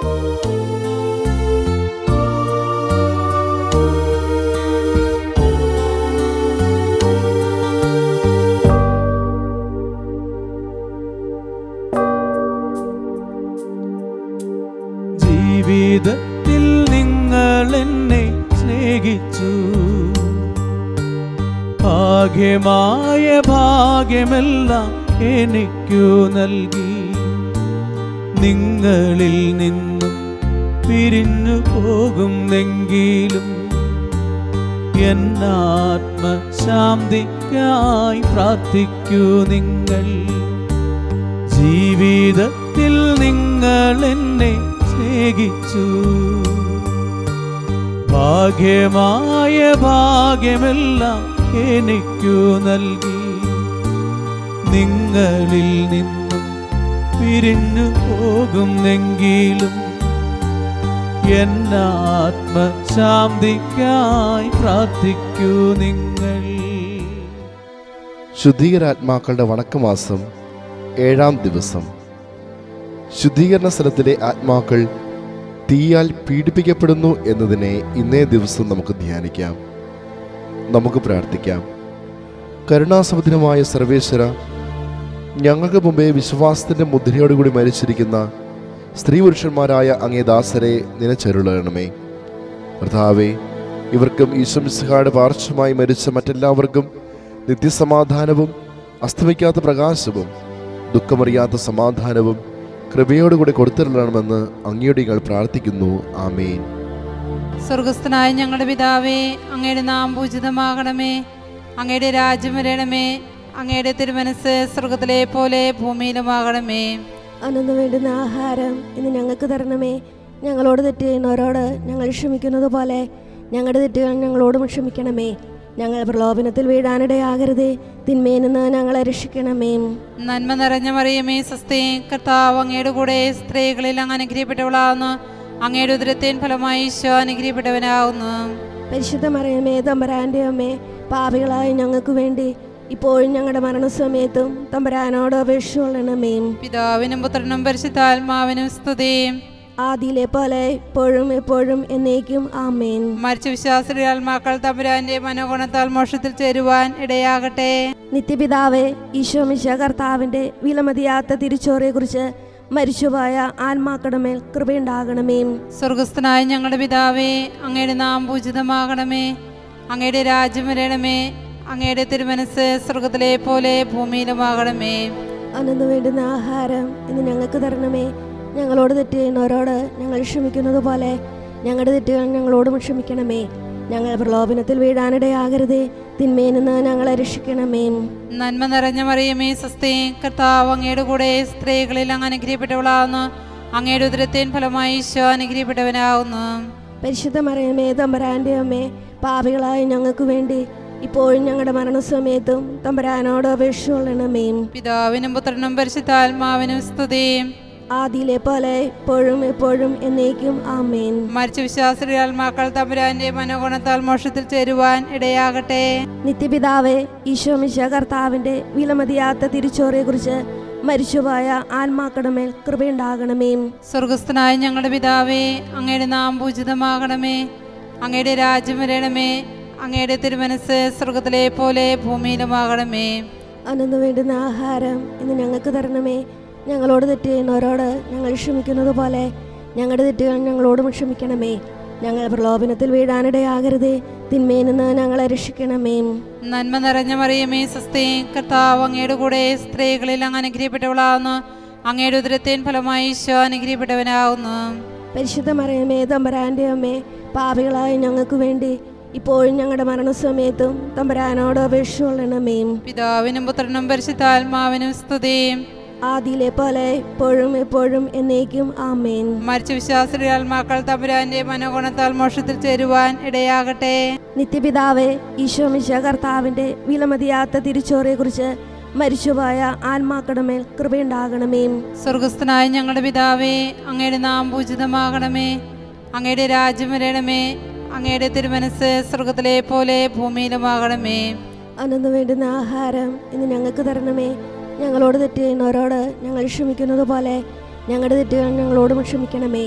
ജീവിതത്തിൽ നിങ്ങൾ എന്നെ സ്നേഹിച്ചു ഭാഗ്യമായ ഭാഗ്യമെല്ലാം എനിക്കു നൽകി നിങ്ങളിൽ നിന്നും പിരിഞ്ഞു പോകുന്നെങ്കിലും എന്നാത്മശാന്തിക്കായി പ്രാർത്ഥിക്കൂ നിങ്ങൾ ജീവിതത്തിൽ നിങ്ങൾ എന്നെ സ്നേഹിച്ചു ഭാഗ്യമായ ഭാഗ്യമെല്ലാം എനിക്കു നൽകി നിങ്ങളിൽ നിന്നും പിരിഞ്ഞു പോകുന്നെങ്കിലും എന്നാത്മശാന്തിക്കായി പ്രാർത്ഥിക്കൂ നിങ്ങൾ ശുദ്ധീകരാത്മാക്കളുടെ വണക്കമാസം ഏഴാം ദിവസം ശുദ്ധീകരണ സ്ഥലത്തിലെ ആത്മാക്കൾ തീയാൽ പീഡിപ്പിക്കപ്പെടുന്നു എന്നതിനെ ഇന്നേ ദിവസം നമുക്ക് ധ്യാനിക്കാം നമുക്ക് പ്രാർത്ഥിക്കാം കരുണാസമുദ്രമായ സർവേശ്വര ഞങ്ങൾക്ക് മുമ്പേ വിശ്വാസത്തിൻ്റെ മുദ്രയോടുകൂടി മരിച്ചിരിക്കുന്ന സ്ത്രീ പുരുഷന്മാരായ അങ്ങേ ദാസരെ നിനച്ചരുളണമേ കർത്താവേ ഇവർക്കും ഈശ്വമിസ്ഹാട് പാർശ്വമായി മരിച്ച മറ്റെല്ലാവർക്കും നിത്യസമാധാനവും അസ്തമിക്കാത്ത പ്രകാശവും ദുഃഖമറിയാത്ത സമാധാനവും കൃപയോടുകൂടി കൊടുത്തിരണമെന്ന് അങ്ങയോട് ഞങ്ങൾ പ്രാർത്ഥിക്കുന്നു ആമേൻ സ്വർഗസ്ഥനായ ഞങ്ങളുടെ പിതാവേ അങ്ങയുടെ നാം പൂജിതമാകണമേ അങ്ങയുടെ രാജ്യം വരണമേ അങ്ങയുടെ തിരുമനസ് സ്വർഗത്തിലെ പോലെ ഭൂമിയിലുമാകണമേ അന്നു വേണ്ടുന്ന ആഹാരം ഇന്ന് ഞങ്ങൾക്ക് തരണമേ ഞങ്ങളോട് തെറ്റ് ചെയ്യുന്നവരോട് ഞങ്ങൾ ക്ഷമിക്കുന്നത് പോലെ ഞങ്ങളുടെ തെറ്റുകൾ ഞങ്ങളോടും ക്ഷമിക്കണമേ ഞങ്ങൾ പ്രലോഭനത്തിൽ വീഴാനിടയാകരുതേ തിന്മയിൽ നിന്ന് ഞങ്ങളെ രക്ഷിക്കണമേ നന്മ നിറഞ്ഞ മറിയമേ സസ്തേ കർത്താവ് അങ്ങയുടെ കൂടെ സ്ത്രീകളിൽ അങ്ങ് അനുഗ്രഹിക്കപ്പെട്ടവളാവുന്നു അങ്ങയുടെ ഉദരത്തിൻ ഫലമായി ഈശോ അനുഗ്രഹിക്കപ്പെട്ടവനാവുന്നു പരിശുദ്ധ മറിയമേ തമ്പരാൻ്റെ അമ്മേ പാപികളായ ഞങ്ങൾക്ക് വേണ്ടി ഇപ്പോഴും ഞങ്ങളുടെ മരണസമയത്തും തമ്പരാനോട് അപേക്ഷ കൊള്ളണമേ പിതാവിനും പുത്രനും പരിശുദ്ധാത്മാവിനും സ്തുതിയും ആദിയിലെ പോലെ ഇപ്പോഴും എപ്പോഴും എന്നേക്കും ആമേൻ മരിച്ച വിശ്വാസിയുടെ ആത്മാക്കൾ തമ്പുരാന്റെ മനോഗുണത്താൽ മോക്ഷത്തിൽ ചേരുവാൻ ഇടയാകട്ടെ നിത്യപിതാവേ ഈശോമിശ കർത്താവിൻ്റെ വിലമതിയാത്ത തിരിച്ചോറിയെക്കുറിച്ച് മരിച്ചുപോയ ആത്മാക്കളുടെ മേൽ കൃപയുണ്ടാകണമേ സ്വർഗസ്ഥനായ ഞങ്ങളുടെ പിതാവേ അങ്ങയുടെ നാം പൂജിതമാകണമേ അങ്ങയുടെ രാജ്യം വരണമേ അങ്ങയുടെ തിരുമനസ് സ്വർഗത്തിലെ പോലെ ഭൂമിയിലുമാകണമേ അന്നു വേണ്ടുന്ന ആഹാരം ഇന്ന് ഞങ്ങൾക്ക് തരണമേ ഞങ്ങളോട് തെറ്റ് ചെയ്യുന്നവരോട് ഞങ്ങൾ ക്ഷമിക്കുന്നത് പോലെ ഞങ്ങളുടെ തെറ്റുകൾ ഞങ്ങളോടും ക്ഷമിക്കണമേ ഞങ്ങൾ പ്രലോഭനത്തിൽ വീഴാനിടയാകരുതേ തിന്മയിൽ നിന്ന് ഞങ്ങളെ രക്ഷിക്കണമേ നന്മ നിറഞ്ഞ മറിയമേ സസ്തേ കർത്താവ് അങ്ങയുടെ കൂടെ സ്ത്രീകളിൽ അങ്ങ് അനുഗ്രഹിക്കപ്പെട്ടവളാവുന്നു അങ്ങയുടെ ഉദരത്തിൻ ഫലമായി ഈശോ അനുഗ്രഹിക്കപ്പെട്ടവനാവുന്നു പരിശുദ്ധ മറിയമേ തമ്പരാൻ്റെ അമ്മേ പാപികളായ ഞങ്ങൾക്ക് വേണ്ടി ഇപ്പോഴും ഞങ്ങളുടെ മരണസമയത്തും തമ്പരാനോട് അപേക്ഷ കൊള്ളണമേ പിതാവിനും പുത്രനും പരിശുദ്ധാത്മാവിനും സ്തുതിയും ആദിയിലെ പോലെ ഇപ്പോഴും എപ്പോഴും എന്നേക്കും ആമേൻ മരിച്ച വിശ്വാസിയുടെ ആത്മാക്കൾ തമ്പുരാന്റെ മനോഗുണത്താൽ മോക്ഷത്തിൽ ചേരുവാൻ ഇടയാകട്ടെ നിത്യപിതാവേ ഈശോമിശ കർത്താവിൻ്റെ വിലമതിയാത്ത തിരിച്ചോറിയെക്കുറിച്ച് മരിച്ചുപോയ ആത്മാക്കളുടെ മേൽ കൃപയുണ്ടാകണമേ സ്വർഗസ്ഥനായ ഞങ്ങളുടെ പിതാവേ അങ്ങയുടെ നാം പൂജിതമാകണമേ അങ്ങയുടെ രാജ്യം വരണമേ അങ്ങയുടെ തിരുമനസ് സ്വർഗത്തിലെ പോലെ ഭൂമിയിലുമാകണമേ അന്നു വേണ്ടുന്ന ആഹാരം ഇന്ന് ഞങ്ങൾക്ക് തരണമേ ഞങ്ങളോട് തെറ്റ് ചെയ്യുന്നവരോട് ഞങ്ങൾ ക്ഷമിക്കുന്നത് പോലെ ഞങ്ങളുടെ തെറ്റുകൾ ഞങ്ങളോടും ക്ഷമിക്കണമേ ഞങ്ങൾ പ്രലോഭനത്തിൽ വീഴാനിടയാകരുതേ തിന്മയിൽ നിന്ന് ഞങ്ങളെ രക്ഷിക്കണമേ നന്മ നിറഞ്ഞ മറിയമേ സസ്തേ കർത്താവ് അങ്ങയുടെ കൂടെ സ്ത്രീകളിൽ അങ്ങ് അനുഗ്രഹിക്കപ്പെട്ടവളാവുന്നു അങ്ങയുടെ ഉദരത്തിൻ ഫലമായി ഈശോ അനുഗ്രഹിക്കപ്പെട്ടവനാവുന്നു പരിശുദ്ധ മറിയമേ തമ്പരാൻ്റെ അമ്മേ പാപികളായ ഞങ്ങൾക്ക് വേണ്ടി ഇപ്പോഴും ഞങ്ങളുടെ മരണസമയത്തും തമ്പരാനോട് അപേക്ഷ കൊള്ളണമേ പിതാവിനും പുത്രനും പരിശുദ്ധാത്മാവിനും സ്തുതിയും ആദിയിലെ പോലെ ഇപ്പോഴും എപ്പോഴും എന്നേക്കും ആമേൻ മരിച്ച വിശ്വാസിയുടെ ആത്മാക്കൾ തമ്പുരാന്റെ മനോഗുണത്താൽ മോക്ഷത്തിൽ ചേരുവാൻ ഇടയാകട്ടെ നിത്യപിതാവേ ഈശോമിശ കർത്താവിൻ്റെ വിലമതിയാത്ത തിരിച്ചോറിയെക്കുറിച്ച് മരിച്ചുപോയ ആത്മാക്കളുടെ മേൽ കൃപയുണ്ടാകണമേ സ്വർഗസ്ഥനായ ഞങ്ങളുടെ പിതാവേ അങ്ങയുടെ നാം പൂജിതമാകണമേ അങ്ങയുടെ രാജ്യം വരണമേ അങ്ങയുടെ തിരുമനസ് സ്വർഗത്തിലെ പോലെ ഭൂമിയിലുമാകണമേ അന്നു വേണ്ടുന്ന ആഹാരം ഇന്ന് ഞങ്ങൾക്ക് തരണമേ ഞങ്ങളോട് തെറ്റ് ചെയ്യുന്നവരോട് ഞങ്ങൾ ക്ഷമിക്കുന്നത് പോലെ ഞങ്ങളുടെ തെറ്റുകൾ ഞങ്ങളോടും ക്ഷമിക്കണമേ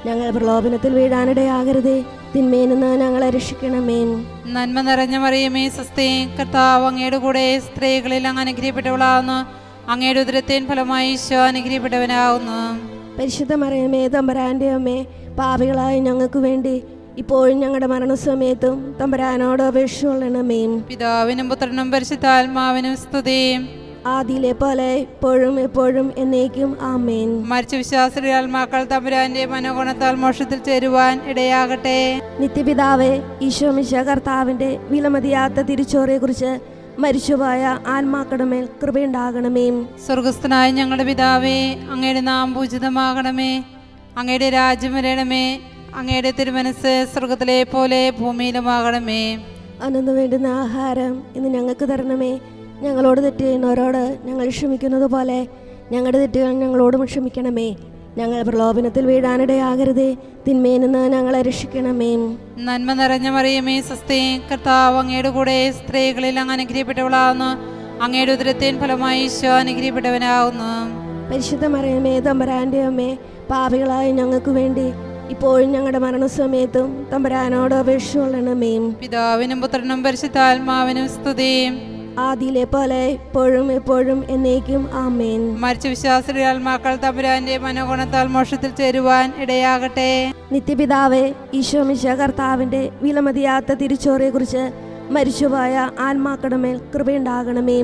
ഞങ്ങൾ പ്രലോഭനത്തിൽ വീഴാനിടയാകരുതേ തിന്മയിൽ നിന്ന് ഞങ്ങളെ രക്ഷിക്കണമേ നന്മ നിറഞ്ഞ മറിയമേ സ്വസ്തി കർത്താവ് അങ്ങയുടെ കൂടെ സ്ത്രീകളിൽ അങ്ങ് അനുഗ്രഹിക്കപ്പെട്ടവളാവുന്നു അങ്ങയുടെ ഉദരത്തേൻ ഫലമായി ഈശോ അനുഗ്രഹിക്കപ്പെട്ടവനാവുന്നു പരിശുദ്ധ മറിയമേ തമ്പരാൻ്റെ അമ്മേ പാപികളായ ഞങ്ങൾക്ക് വേണ്ടി ഇപ്പോഴും ഞങ്ങളുടെ മരണസമയത്തും തമ്പരാനോട് അപേക്ഷ കൊള്ളണമേ പിതാവിനും പുത്രനും പരിശുദ്ധാത്മാവിനും സ്തുതിയും ആദിയിലെ പോലെ ഇപ്പോഴും എപ്പോഴും എന്നേക്കും ആമേൻ മരിച്ച വിശ്വാസിയുടെ ആത്മാക്കൾ തമ്പുരാന്റെ മനോഗുണത്താൽ മോക്ഷത്തിൽ ചേരുവാൻ ഇടയാകട്ടെ നിത്യപിതാവേ ഈശോമിശ കർത്താവിൻ്റെ വിലമതിയാത്ത തിരിച്ചോറിയെക്കുറിച്ച് മരിച്ചുപോയ ആത്മാക്കളുടെ മേൽ കൃപയുണ്ടാകണമേ സ്വർഗസ്ഥനായ ഞങ്ങളുടെ പിതാവേ അങ്ങയുടെ നാം പൂജിതമാകണമേ അങ്ങയുടെ രാജ്യം വരണമേ അങ്ങയുടെ തിരുമനസ് സ്വർഗത്തിലെ പോലെ ഭൂമിയിലുമാകണമേ അന്നു വേണ്ടുന്ന ആഹാരം ഇന്ന് ഞങ്ങൾക്ക് തരണമേ ഞങ്ങളോട് തെറ്റ് ചെയ്യുന്നവരോട് ഞങ്ങൾ ക്ഷമിക്കുന്നത് പോലെ ഞങ്ങളുടെ തെറ്റുകൾ ഞങ്ങളോടും ക്ഷമിക്കണമേ ഞങ്ങൾ പ്രലോഭനത്തിൽ വീഴാനിടയാകരുതേ തിന്മയിൽ നിന്ന് ഞങ്ങളെ രക്ഷിക്കണമേ നന്മ നിറഞ്ഞ മറിയമേ സ്വസ്തി കർത്താവ് അങ്ങയുടെ കൂടെ സ്ത്രീകളിൽ അങ്ങ് അനുഗ്രഹിക്കപ്പെട്ടവളാവുന്നു അങ്ങയുടെ ഉദരത്തേൻ ഫലമായി ഈശോ അനുഗ്രഹിക്കപ്പെട്ടവനാവുന്നു പരിശുദ്ധ മറിയമേ തമ്പരാൻ്റെ അമ്മേ പാപികളായ ഞങ്ങൾക്ക് വേണ്ടി ഇപ്പോഴും ഞങ്ങളുടെ മരണസമയത്തും തമ്പരാനോട് അപേക്ഷ കൊള്ളണമേ പിതാവിനും പുത്രനും പരിശുദ്ധാത്മാവിനും സ്തുതിയും ആദിയിലെ പോലെ ഇപ്പോഴും എപ്പോഴും എന്നേക്കും ആമേൻ മരിച്ച വിശ്വാസിയുടെ ആത്മാക്കൾ തമ്പുരാന്റെ മനോഗുണത്താൽ മോക്ഷത്തിൽ ചേരുവാൻ ഇടയാകട്ടെ നിത്യപിതാവേ ഈശോമിശ കർത്താവിൻ്റെ വിലമതിയാത്ത തിരിച്ചോറിയെക്കുറിച്ച് മരിച്ചുപോയ ആത്മാക്കളുടെ മേൽ കൃപയുണ്ടാകണമേ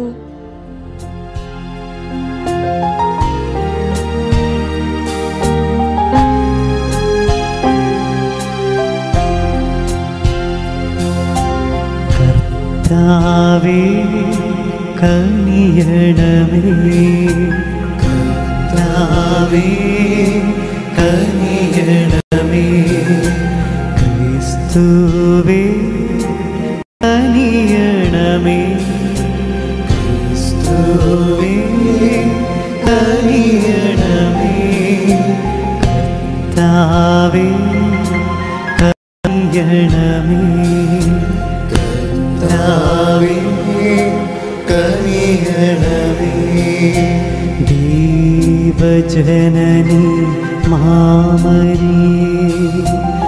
കർത്താവേ കനിയണമേ കർത്താവേ കനിയണമേ ക്രിസ്തുവേ കനിയണമേ ക്രിസ്തുവേ കനിയണമേ കർത്താവേ കനിയണമേ കർത്താവേ കനിയണമേ ദൈവജനനി മാമരിയേ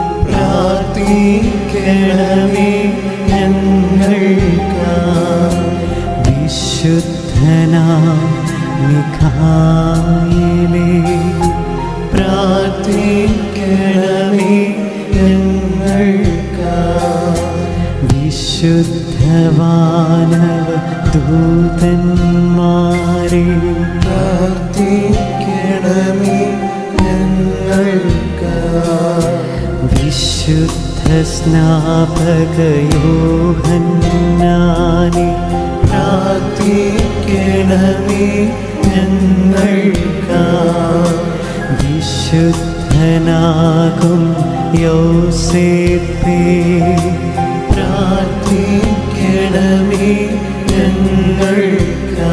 പ്രാർത്ഥിക്കണമേ ഞങ്ങൾക്ക് വിശുദ്ധനാ മിഖായിലേ പ്രാർത്ഥിക്കണമേ ഞങ്ങൾക്ക് വിശുദ്ധവാനവ ദൂതന്മാരെ പ്രാർത്ഥിക്കണമേ ഞങ്ങൾക്ക് വിശുദ്ധ സ്നാപകയോഹന്നാനെ പ്രാർത്ഥിക്കണമേ ഞങ്ങൾക്ക് വിശുദ്ധനാകും യോസേപ്പേ പ്രാർത്ഥിക്കണമേ ഞങ്ങൾക്ക്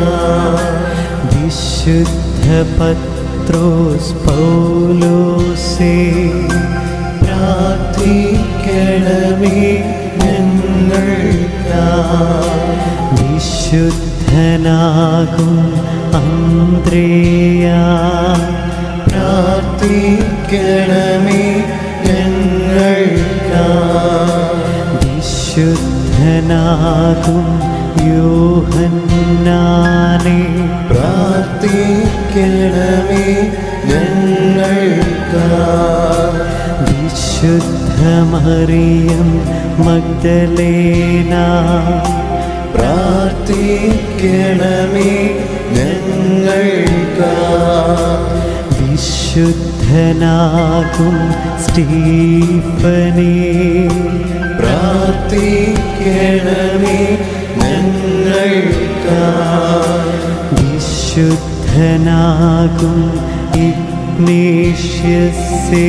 വിശുദ്ധ പത്രോസ് പൗലോസേ പ്രാർത്ഥിക്കണമേ ഞങ്ങൾക്ക് വിശുദ്ധനാകും അന്ത്രേയ പ്രാർത്ഥിക്കണമേ ഞങ്ങൾക്ക് വിശുദ്ധനാകും യോഹന്നാനെ പ്രാർത്ഥിക്കണമേ ഞങ്ങൾക്ക് വിശുദ്ധമറിയം മഗ്ദലേന പ്രാർത്ഥിക്കണമേ ഞങ്ങൾക്ക് വിശുദ്ധനാകും സ്റ്റീഫനേ പ്രാർത്ഥിക്കണമേ ഞങ്ങൾക്ക് വിശുദ്ധനാകും ഇഗ്നേഷ്യസേ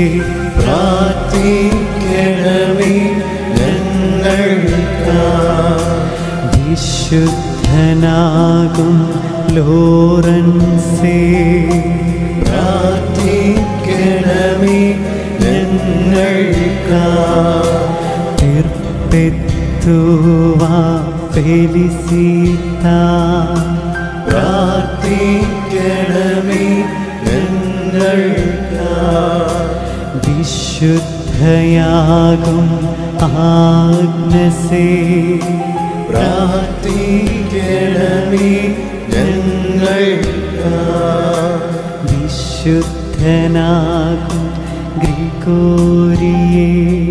പ്രാർത്ഥിക്കണമേ ഞങ്ങൾക്ക് വിശുദ്ധനാകും ലോറൻസേ പ്രാർത്ഥിക്കണമേ ഞങ്ങൾക്ക് തീർപ്പെത്തുവാ ഫെലിസിത്ത പ്രാർത്ഥിക്കണമേ ഞങ്ങൾക്ക് വിശുദ്ധ വിശുദ്ധയാകും ആഗ്നസേ പ്രാർത്ഥിക്കണമേ വിശുദ്ധനാകും ഗ്രിഗോരിയേ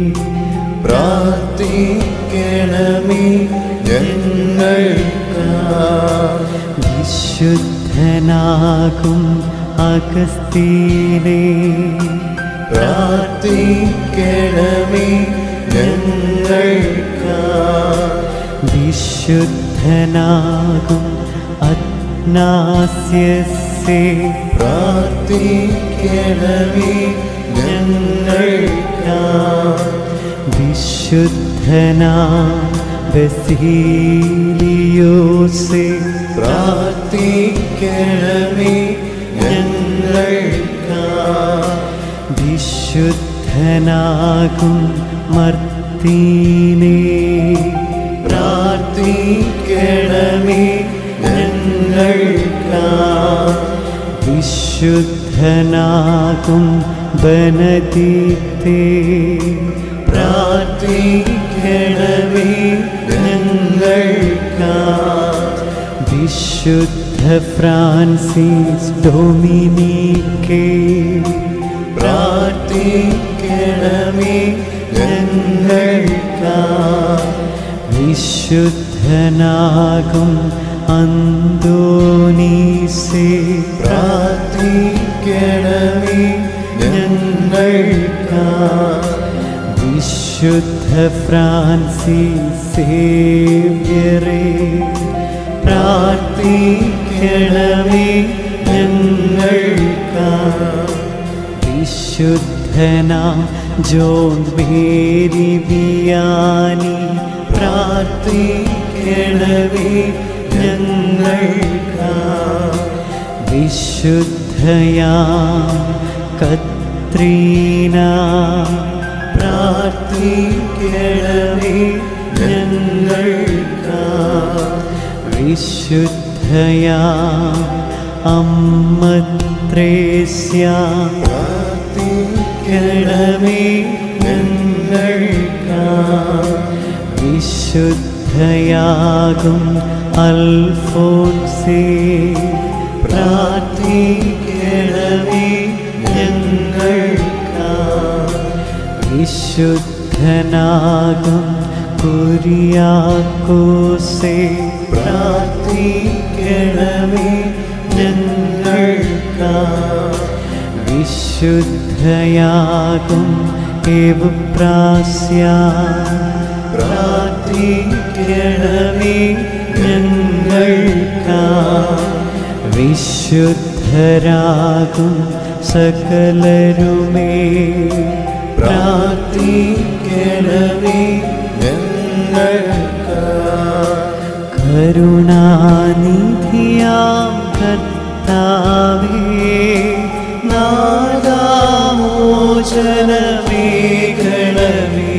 പ്രാർത്ഥിക്കണമേ വിശുദ്ധനാകും അഗസ്തീനേ പ്രാർത്ഥിക്കണമേ വിശുദ്ധനാകും അഗ്നാസ്യസേ പ്രാർത്ഥിക്കണമേ വിശുദ്ധനാ ബസീലിയോസേ പ്രാർത്ഥിക്കണമേ വിശുദ്ധനാകും മർത്തീനേ പ്രാർത്ഥിക്കണമേ വിശുദ്ധനാകും ബനദീത്തേ പ്രാർത്ഥിക്കണമേ വിശുദ്ധ ഫ്രാൻസിസ് ഡൊമിനിക്കേ പ്രാർത്ഥിക്കണമേ വിശുദ്ധനാകും അന്തോനീസേ പ്രാർത്ഥിക്കണമേ വിശുദ്ധ ഫ്രാൻസിസ് സേവ്യറേ പ്രാർത്ഥിക്കണമേ വിശുദ്ധനാ ജോൺ മേരി ബിയാനി പ്രാർത്ഥിക്കണമേ വിശുദ്ധയാ കത്രീന പ്രാർത്ഥിക്കണമേ വിശുദ്ധയാ അമ്മത്രേസ്യ പ്രാർത്ഥിക്കണമേ വിശുദ്ധയാകും അൽഫോൻസേ പ്രാർത്ഥിക്കണമേ വിശുദ്ധനാകും കുരിയാക്കോസേ പ്രാർത്ഥിക്കണമേ വിശുദ്ധയാകും എവുപ്രാസ്യ പ്രാർത്ഥിക്കണമേ വിശുദ്ധരാകും സകലരുമേ പ്രാർത്ഥിക്കണമേ കരുണാനിധിയാം കർത്താവേ നാദാമോചനമേഘണമേ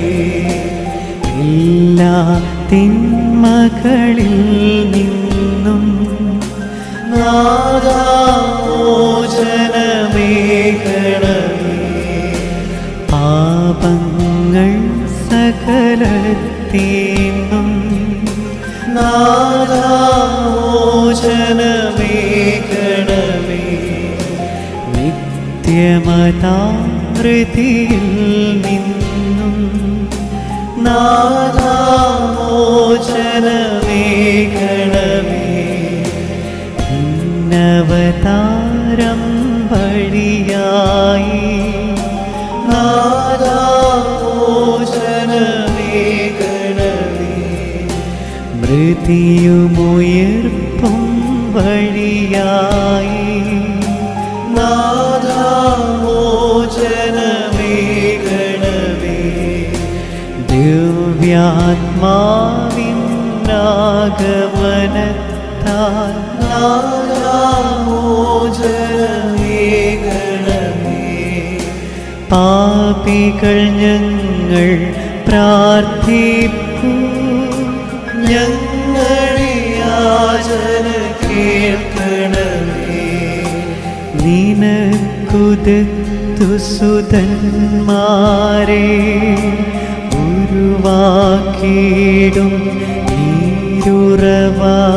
എല്ലാ തിന്മകളിൽ നിന്നും നാദാമോചനമേഘണമേ പാപങ്ങൾ സകലത്തീന്നും നാദാമോചനമേഘണമേ നിത്യമതാമൃതിയിൽ നിന്നും നാദാമോചനമേഘണമേ ഭിന്നവതാരം വഴിയായി നാദാമോചനമേഘണമേ മൃതിയുമുയർപ്പും വഴിയായി നാദാമോചനമേഘണമേ ദിവ്യാത്മാവിന്നാഗമനത്താൽ പാപികൾ ഞങ്ങൾ പ്രാർത്ഥിപ്പൂ ഞങ്ങളെ യാചന കേൾക്കണമേ നിനക്കുതെത്തു സുതന്മാരെ ഉരുവാക്കിയിടും നീരുറവ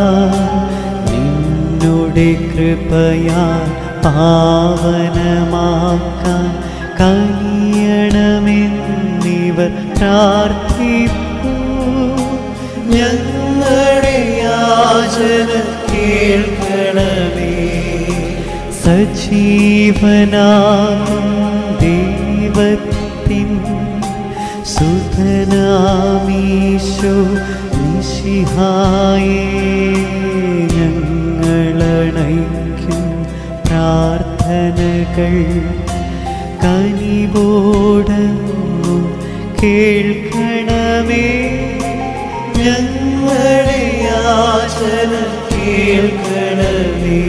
നിന്നുടെ കൃപയാൽ പാവനമാക്കാൻ കഴിയണമെന്നിവർ പ്രാർത്ഥിപ്പൂ ഞങ്ങളുടെ യാചന കേൾക്കണമേ സജീവനാകും ദൈവത്തിൻ സുധനാമീശോ നിശിഹായേ ഞങ്ങളണയ്ക്കും പ്രാർത്ഥനകൾ കനിവോടങ്ങും കേൾക്കണമേ ഞങ്ങളുടെ യാചന കേൾക്കണമേ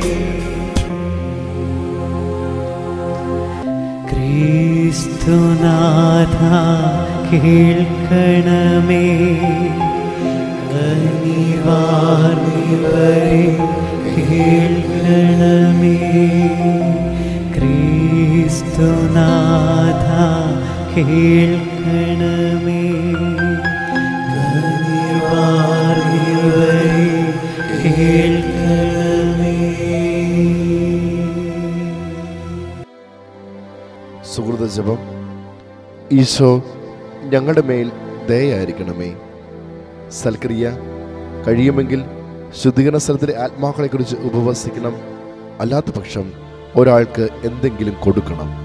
ക്രിസ്തുനാഥ കേൾക്കണമേ കനിവാർന്നിവരെ കേൾക്കണമേ ക്രിസ്തുനാഥ കേൾക്കണമേ കനിവാർന്നിവരെ കേൾക്കണമേ സുഹൃത ജപം ഈശോ ഞങ്ങളുടെ മേൽ ദയായിരിക്കണമേ സൽക്രിയ കഴിയുമെങ്കിൽ ശുദ്ധീകരണ സ്ഥലത്തിലെ ആത്മാക്കളെക്കുറിച്ച് ഉപവസിക്കണം അല്ലാത്ത പക്ഷം ഒരാൾക്ക് എന്തെങ്കിലും കൊടുക്കണം